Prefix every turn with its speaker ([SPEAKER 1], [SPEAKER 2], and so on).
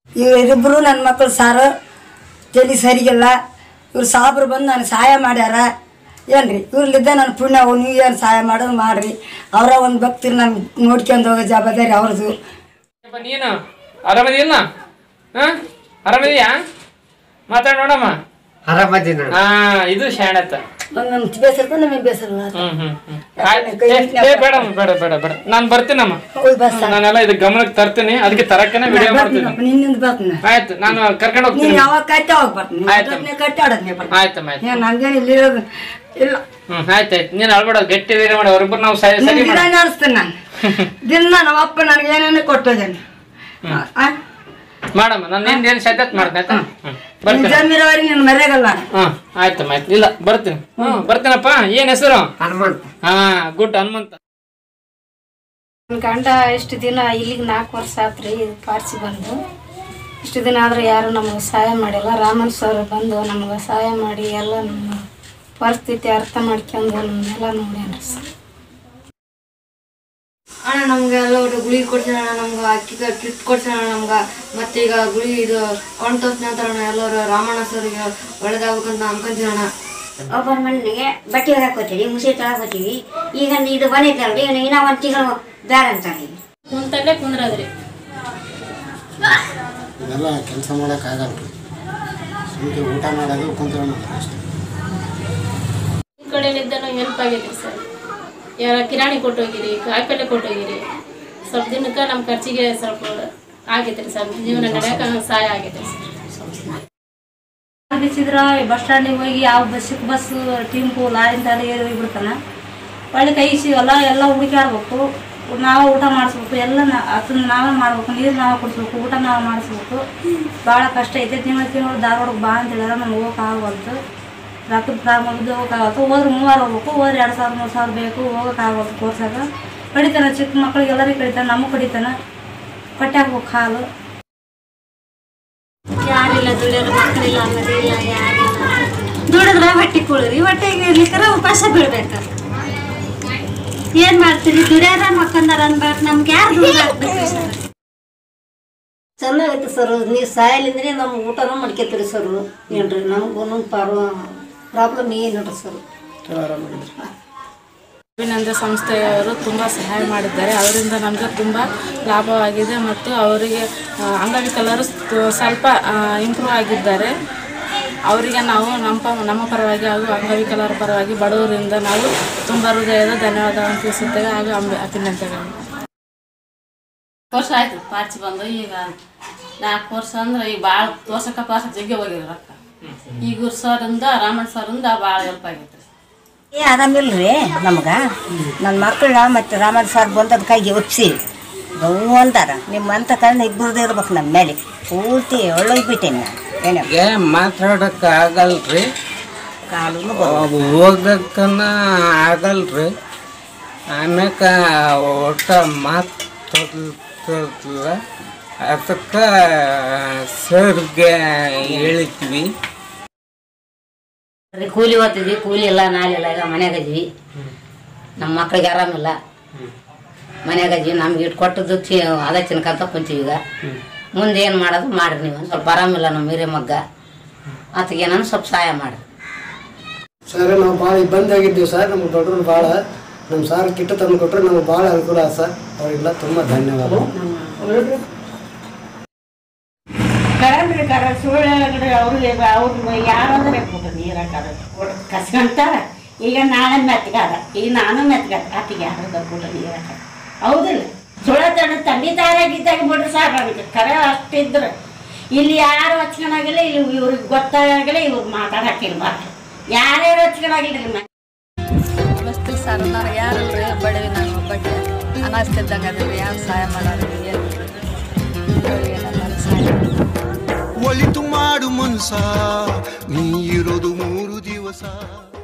[SPEAKER 1] ಇವರಿಬ್ಬರು ನನ್ನ ಮಕ್ಕಳು ಸಾರು ತಲೆ ಸರಿಗಿಲ್ಲ ಇವ್ರು ಸಾಬ್ರು ಬಂದು ನನಗೆ ಸಹಾಯ ಮಾಡ್ಯಾರ ಏನ್ರಿ ಇವ್ರಲ್ಲಿದ್ದ ನನ್ನ ಪುಣ್ಯ ಅವು ನೀವು ಏನು ಸಹಾಯ ಮಾಡೋದು ಮಾಡ್ರಿ ಅವರ ಒಂದು ಭಕ್ತಿರು ನಾನು ನೋಡ್ಕೊಂಡು ಹೋಗೋ ಜವಾಬ್ದಾರಿ ಅವ್ರದ್ದು
[SPEAKER 2] ಯಪ್ಪ ನೀನು ಆರಾಮದಿಲ್ಲ ಹಾ ಆರಾಮದಿಯಾ ಮಾತಾಡ ನೋಡಮ್ಮ
[SPEAKER 3] ಆರಾಮದಿನ
[SPEAKER 2] ಹಾ ಇದು ಶಾಣತ್ತ
[SPEAKER 1] ಒಂದು ನಮ್ಮ ಬೇಸರ ನಮಗೆ ಬೇಸರ
[SPEAKER 2] ಹ್ಮ್ ಹ್ಮ್ ಹ್ಮ್ ಆಯ್ತ್. ಏ, ಏ, ಬೇಡಮ್ಮ ಬೇಡ ಬೇಡ ಬೇಡ ನಾನು ಬರ್ತೀನಮ್ಮ
[SPEAKER 1] ಹೋಗಿ ಬಸ್
[SPEAKER 2] ನಾನೆಲ್ಲ ಇದು ಗಮನಕ್ಕೆ ತರ್ತೀನಿ ಅದಕ್ಕೆ ತರಕ್ಕನೆ ವಿಡಿಯೋ ಮಾಡ್ತೀನಿ
[SPEAKER 1] ನಿನ್ನಿಂದ ಬರ್ತೀನಿ
[SPEAKER 2] ಆಯ್ತು ನಾನು ಕರ್ಕೊಂಡು
[SPEAKER 1] ನೀನು
[SPEAKER 2] ಹೋಗ್ತೀನಿ
[SPEAKER 1] ಯಾವಾಗ ಕಟ್ಟಿ ಅವಾಗ ಬರ್ತೀನಿ
[SPEAKER 2] ಆಯ್ತು.
[SPEAKER 1] ಅದನ್ನೇ ಕಟ್ಟಿ ಆಡೋದನ್ನೇ ಬರ್ತೀನಿ
[SPEAKER 2] ಆಯ್ತಮ್ಮ ಆಯ್ತು
[SPEAKER 1] ಏನು ನಂಗೇನು ಇಲ್ಲಿ ಇರೋದು ಇಲ್ಲ
[SPEAKER 2] ಹ್ಮ್ ಆಯ್ತಾಯ್ತು ನೀನು ಅಳ್ಬೇಡ ಗಟ್ಟಿ ವೀರ್ಯ ಮಾಡಿ ಅವ್ರಿಬ್ಬರು ನಾವು ಸರಿ ಸರಿ
[SPEAKER 1] ನಿನ್ನ
[SPEAKER 2] ಮಾಡ
[SPEAKER 1] ದಿನ ನಡೆಸ್ತೀನಿ ನಾನು ದಿನ ನಮ್ಮ ಅಪ್ಪ ನನಗೆ ಏನೇನು ಕೊಟ್ಟೋದೇನೆ
[SPEAKER 2] ಮಾಡಮ್ಮ ನಾನು ನಿಂದ ಏನು ಸದ್ಯತ್ ಮಾಡ್ತೀನಿ ಆಯ್ತಾ ಹ್ಮ್ ಬರ್ತೀನಿ
[SPEAKER 1] ಜಮೀರವರೆಗೆ ನೀನು ಮರೆಯಗಲ್ಲ ನಾನು
[SPEAKER 2] ಹ್ಮ್ ಆಯ್ತಮ್ಮ ಆಯ್ತು ಇಲ್ಲ ಬರ್ತೀನಿ ಹ್ಮ್ ಬರ್ತೀನಪ್ಪ ಏನ್ ಹೆಸರು
[SPEAKER 3] ಹನುಮಂತ
[SPEAKER 2] ಹಾ ಗುಡ್ ಹನುಮಂತ
[SPEAKER 4] ನನ್ನ ಗಂಡ ಇಷ್ಟು ದಿನ ಇಲ್ಲಿಗೆ ನಾಲ್ಕು ವರ್ಷ ಆತ್ರಿ ಇದು ಪಾರ್ಸಿ ಬಂದು ಇಷ್ಟು ದಿನ ಆದ್ರೆ ಯಾರು ನಮಗೆ ಸಹಾಯ ಮಾಡಿಲ್ಲ ರಾಮನ್ ಸರ್ ಬಂದು ನಮಗೆ ಸಹಾಯ ಮಾಡಿ ಎಲ್ಲ ನಮ್ಮ ಪರಿಸ್ಥಿತಿ ಅರ್ಥ ಮಾಡ್ಕೊಂಡು ನಮ್ಮನ್ನೆಲ್ಲ ನೋಡ್ಯಾನ್ರಿ ಸರ್
[SPEAKER 5] ಅಣ್ಣ ನಮ್ಗೆ ಎಲ್ಲ ಒಟ್ಟು ಗುಳಿಗೆ ಕೊಡ್ಸೋಣ ನಮ್ಗೆ ಅಕ್ಕಿ ಕಿಟ್ ಕೊಡ್ಸೋಣ ನಮ್ಗೆ ಮತ್ತೆ ಈಗ ಗುಳಿ ಇದು ಕೊಂಡು ತೋರ್ಸಿನ ನಂತರ ಅಣ್ಣ ಎಲ್ಲರೂ ರಾಮಣ್ಣ ಸರ್ಗೆ ಒಳ್ಳೇದಾಗ್ಬೇಕಂತ ಅನ್ಕೊಂತೀವಿ ಅಣ್ಣ
[SPEAKER 6] ಒಬ್ಬರ ಮನೆಗೆ ಬಟ್ಟೆ ಹಾಕೋತೀವಿ ಮುಸಿ ಹಾಕೋತೀವಿ ಈಗ ಇದು ಬಂದೈತಲ್ರಿ ಇನ್ನು ಇನ್ನೂ ಒಂದು ತಿಂಗಳು ಬೇಡ ಅಂತಾರೆ
[SPEAKER 4] ಕುಂತಲ್ಲೇ ಕುಂದ್ರದ್ರಿ
[SPEAKER 7] ಇದೆಲ್ಲ ಕೆಲಸ ಮಾಡೋಕ್ಕಾಗಲ್ಲ ರೀ ಸುಮ್ಮನೆ ಊಟ ಮಾಡೋದು ಕುಂತ್ಕೊಳ್ಳೋದು ಅಷ್ಟೇ
[SPEAKER 4] ಈ ಕಡೆಲಿದ್ದನೂ ಹೆಲ್ಪ್ ಆಗೈತಿ ಸರ್ ಯಾರ ಕಿರಾಣಿ ಕೊಟ್ಟೋಗಿರಿ ಕಾಯಿಪಲ್ಲೆ ಕೊಟ್ಟೋಗಿರಿ ಸ್ವಲ್ಪ ದಿನಕ್ಕೆ ನಮ್ಮ ಖರ್ಚಿಗೆ ಸ್ವಲ್ಪ ಆಗೈತ್ರಿ ಸರ್ ಜೀವನ ನಡೆಯಕ್ಕೆ ಸಹಾಯ ಆಗೈತೆ ಸರ್
[SPEAKER 8] ಬಿಸಿದ್ರ ಬಸ್ ಸ್ಟ್ಯಾಂಡಿಗೆ ಹೋಗಿ ಯಾವ ಬಸ್ಸಿಗೆ ಬಸ್ಸು ಟಿಂಪು ಲಾರಿ ತಾಲಿ ಏರಿ ಬಿಡ್ತಾನ ಒಳ್ಳೆ ಕೈ ಸಿಗಲ್ಲ ಎಲ್ಲ ಹುಡುಕಾಡ್ಬೇಕು ನಾವೇ ಊಟ ಮಾಡಿಸ್ಬೇಕು ಎಲ್ಲ ನಾ ಅದನ್ನ ನಾವೇ ಮಾಡ್ಬೇಕು ನೀರು ನಾವೇ ಕುಡಿಸ್ಬೇಕು ಊಟ ನಾವೇ ಮಾಡಿಸ್ಬೇಕು ಭಾಳ ಕಷ್ಟ ಐತೆ ತಿಂಗಳು ತಿಂಗಳು ಧಾರವಾಡಕ್ಕೆ ಬಾ ಅಂತ ಹೇಳಿದ್ರೆ ನಮ್ಗೆ ಹೋಗಕ್ಕೆ ಆಗವಲ್ತು ರೊಕ್ಕದ ಪ್ರಾಬ್ಲಮ್ ಇದ್ದು ಹೋಗಕ್ಕಾಗತ್ತು ಹೋದ್ರೆ ಮೂವಾರ ಹೋಗ್ಬೇಕು ಹೋದ್ರೆ ಎರಡು ಸಾವಿರ ಮೂರು ಸಾವಿರ ಬೇಕು ಹೋಗಕ್ಕೆ ಆಗವಲ್ತು ಕೋರ್ಸಾಗ ಕಡಿತಾನೆ ಚಿಕ್ಕ ಮಕ್ಳಿಗೆ ಎಲ್ಲರಿಗೂ ಕಡಿತಾನೆ ನಮಗೆ ಕಡಿತಾನೆ ಕಟ್ಟಿ ಹಾಕ್ಬೇಕು ಹಾಲು
[SPEAKER 6] ಯಾರಿಲ್ಲ ದುಡಿಯೋರು ಮಕ್ಕಳಿಲ್ಲ ಅನ್ನೋದಿಲ್ಲ ಯಾರಿಲ್ಲ ದುಡಿದ್ರೆ ಹೊಟ್ಟೆ ಕುಳಿರಿ ಹೊಟ್ಟೆಗೆ ಇರ್ಲಿಕ್ಕಾರ ಉಪವಾಸ ಬೀಳ್ಬೇಕು ಏನ್ ಮಾಡ್ತೀರಿ ದುಡಿಯಾರ ಮಕ್ಕಂದಾರ ಅನ್ಬೇಕು ನಮ್ಗೆ ಯಾರು ದುಡ್ಡು ಹಾಕ್ಬೇಕು ಸರ್
[SPEAKER 1] ಚೆನ್ನಾಗೈತೆ ಸರ್ ನೀವು ಸಾಯಲಿಂದ್ರೆ ನಮ್ಗೆ ಊಟನೂ ಮಾಡ್ಕೊತೀರಿ ಸರ್ ಏನ್ರಿ ನಮಗೂ ಪಾರು ಪ್ರಾಬ್ಲಮ್ ಏನಿಲ್ಲ ಸರ್
[SPEAKER 9] ಅಭಿನಂದ ಸಂಸ್ಥೆಯವರು ತುಂಬ ಸಹಾಯ ಮಾಡಿದ್ದಾರೆ ಅವರಿಂದ ನಮಗೆ ತುಂಬ ಲಾಭವಾಗಿದೆ ಮತ್ತು ಅವರಿಗೆ ಆ, ಅಂಗವಿಕಲರು ಸ್- ಸ್ವಲ್ಪ ಇಂಪ್ರೂವ್ ಆಗಿದ್ದಾರೆ ಅವರಿಗೆ ನಾವು ನಮ್ಮ ಪ- ನಮ್ಮ ಪರವಾಗಿ ಹಾಗೂ ಅಂಗವಿಕಲರ ಪರವಾಗಿ ಬಡವರಿಂದ ನಾವು ತುಂಬ ಹೃದಯದ ಧನ್ಯವಾದಗಳನ್ನು ತಿಳಿಸುತ್ತೇವೆ ಹಾಗೂ ಅಂಬ- ಅಭಿನಂದನೆಗಳು
[SPEAKER 10] ವರ್ಷ ಆಯ್ತು ಪಾರ್ಚಿ ಬಂದು ಈಗ ನಾಲ್ಕು ವರ್ಷ ಅಂದ್ರೆ ಈಗ ಭಾಳ ತೋರ್ಸಕ್ಕ ಪಾರ್ಸ ಜಗ್ಗೆ ಹೋಗಿದ್ರು ರೊಕ್ಕ ಈಗ ಸರಿಂದ ರಾಮಣ್ಣ ಸರಿಂದ ಭಾಳ ಹೆಲ್ಪ್ ಆಗೈತೆ
[SPEAKER 1] ಏ ಆರಾಮಿಲ್ರಿ ನಮ್ಗೆ ನನ್ನ ಮಕ್ಕಳ ಮತ್ತು ರಾಮನ್ ಸರ್ ಬಂದದ ಕೈಗೆ ಒಪ್ಸಿ ನೋವು ಅಂತಾರ ನಿಮ್ಮ ಅಂತ ಕಣ್ಣು ಇಬ್ಬರದೇ ಇರ್ಬೇಕು ನಮ್ಮ ಮೇಲೆ ಪೂರ್ತಿ ಒಳ್ಳೋಗ್ಬಿಟ್ಟೇನಿ ನಾನು ಏನೋ
[SPEAKER 3] ಏ ಮಾತಾಡಕ್ ಆಗಲ್ರಿ
[SPEAKER 1] ಕಾಲು
[SPEAKER 3] ಹೋಗಕ್ಕನ ಆಗಲ್ರಿ ಆಮ್ಯಾಕ ಒಟ್ಟ ಮಾತಾಡ್ತಿಲ್ಲ ಅದಕ್ಕೆ ಸರ್ಗೆ ಹೇಳಿದ್ವಿ
[SPEAKER 6] ಕೂಲಿ ಓದ್ತಿದ್ವಿ ಕೂಲಿ ಇಲ್ಲ ನಾಲಿಲ್ಲ ಈಗ ಮನ್ಯಾಗ ಇದೀವಿ ನಮ್ಮ ಮಕ್ಳಿಗೆ ಆರಾಮಿಲ್ಲ ಮನ್ಯಾಗ ಇದೀವಿ ನಮ್ಗೆ ಇಟ್ಟು ಕೊಟ್ಟದ್ದು ಚಿ ಅದೇ ತಿನ್ಕಂತ ಕುಂತೀವಿ ಈಗ ಮುಂದೆ ಏನು ಮಾಡೋದು ಮಾಡ್ರಿ ನೀವು ಸ್ವಲ್ಪ ಆರಾಮಿಲ್ಲ ನಮ್ಮ ಹಿರಿಯ ಮಗ್ಗ ಆತಗೆ ಏನೋ ಸ್ವಲ್ಪ ಸಹಾಯ ಮಾಡ್ರಿ
[SPEAKER 7] ಸರ್ ನಾವು ಭಾಳ ಇಬ್ಬಂದಾಗಿದ್ದೀವಿ ಸರ್ ನಮ್ಗೆ ದೊಡ್ಡರು ಭಾಳ ನಮ್ಮ ಸಾರ್ ಕಿಟ್ಟು ತಂದು ಕೊಟ್ಟರೆ ನಮ್ಗೆ ಭಾಳ ಅನುಕೂಲ ಆಯ್ತು ಸರ್ ಅವರಿಗೆಲ್ಲ ತುಂಬ ಧನ್ಯವಾದ
[SPEAKER 8] ಕರಂದ್ರಿ ಕರ ಸುಳ್ಳು ಅವ್ರಿಗೆ ಅವ್ರು ಯಾರಾದ್ರೆ ಕೊಟ್ಟು ನೀರ ಕಸ್ಕೊಂತಾರ ಈಗ ನಾಳೆ ಮೆತ್ಗಾದ ಈಗ ನಾನು ಮೆತ್ಗಾದ ಆತಿಗೆ ಯಾರದ ಕೊಟ್ಟು ನೀರ ಹೌದಿಲ್ಲ ಸುಳ್ಳ ತಂದೆ ತಾಯಿಯಾಗಿದ್ದಾಗ ಬಿಡ್ರಿ ಸಾರ್ ನನಗೆ ಕರೆ ಅಷ್ಟಿದ್ರೆ ಇಲ್ಲಿ ಯಾರು ಹಚ್ಕೊಳಾಗಿಲ್ಲ ಇಲ್ಲಿ ಇವ್ರಿಗೆ ಗೊತ್ತಾಗಿಲ್ಲ ಇವ್ರು ಮಾತಾಡಕ್ಕಿರ್ಬಾರ್ದು ಯಾರ್ಯಾರು ಹಚ್ಕೊಳಾಗಿಲ್ಲ
[SPEAKER 11] ನಮಸ್ತೆ ಸರ್ ನನಗೆ ಯಾರು ಬಡವಿ ನಾನು ಒಬ್ಬಕ್ಕೆ ಅನಾಸ್ತಿದ್ದಂಗೆ ಅದ್ರಿ ಯಾರು ಸಹಾಯ ಮಾಡೋರು ಏನು ಸಹಾಯ
[SPEAKER 12] ಒಳಿತು ಮಾಡು ಮನ್ಸ ನೀ ಇರೋದು ಮೂರು ದಿವಸ